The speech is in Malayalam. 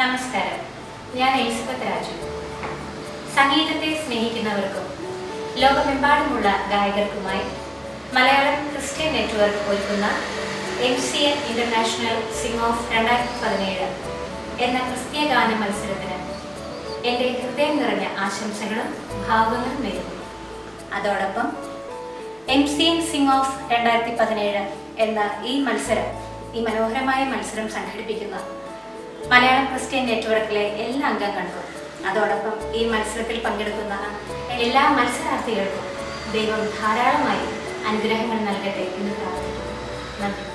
നമസ്കാരം ഞാൻ എലിസബത്ത് രാജു സംഗീതത്തെ സ്നേഹിക്കുന്നവർക്കും ലോകമെമ്പാടുമുള്ള ഗായകർക്കുമായി മലയാളം ക്രിസ്ത്യൻ നെറ്റ്വർക്ക് ഒരുക്കുന്ന M C N international sing off രണ്ടായിരത്തി പതിനേഴ് എന്ന ക്രിസ്തീയ ഗാന മത്സരത്തിന് എൻ്റെ ഹൃദയം നിറഞ്ഞ ആശംസകളും ഭാവങ്ങളും നേരുന്നു അതോടൊപ്പം M C N sing off രണ്ടായിരത്തി പതിനേഴ് എന്ന ഈ മത്സരം ഈ മനോഹരമായ മത്സരം സംഘടിപ്പിക്കുന്ന മലയാളം ക്രിസ്ത്യൻ നെറ്റ്വർക്കിലെ എല്ലാ അംഗങ്ങൾക്കും അതോടൊപ്പം ഈ മത്സരത്തിൽ പങ്കെടുക്കുന്ന എല്ലാ മത്സരാർത്ഥികൾക്കും ദൈവം ധാരാളമായി അനുഗ്രഹങ്ങൾ നൽകട്ടെ എന്ന് പ്രാർത്ഥിക്കുന്നു നന്ദി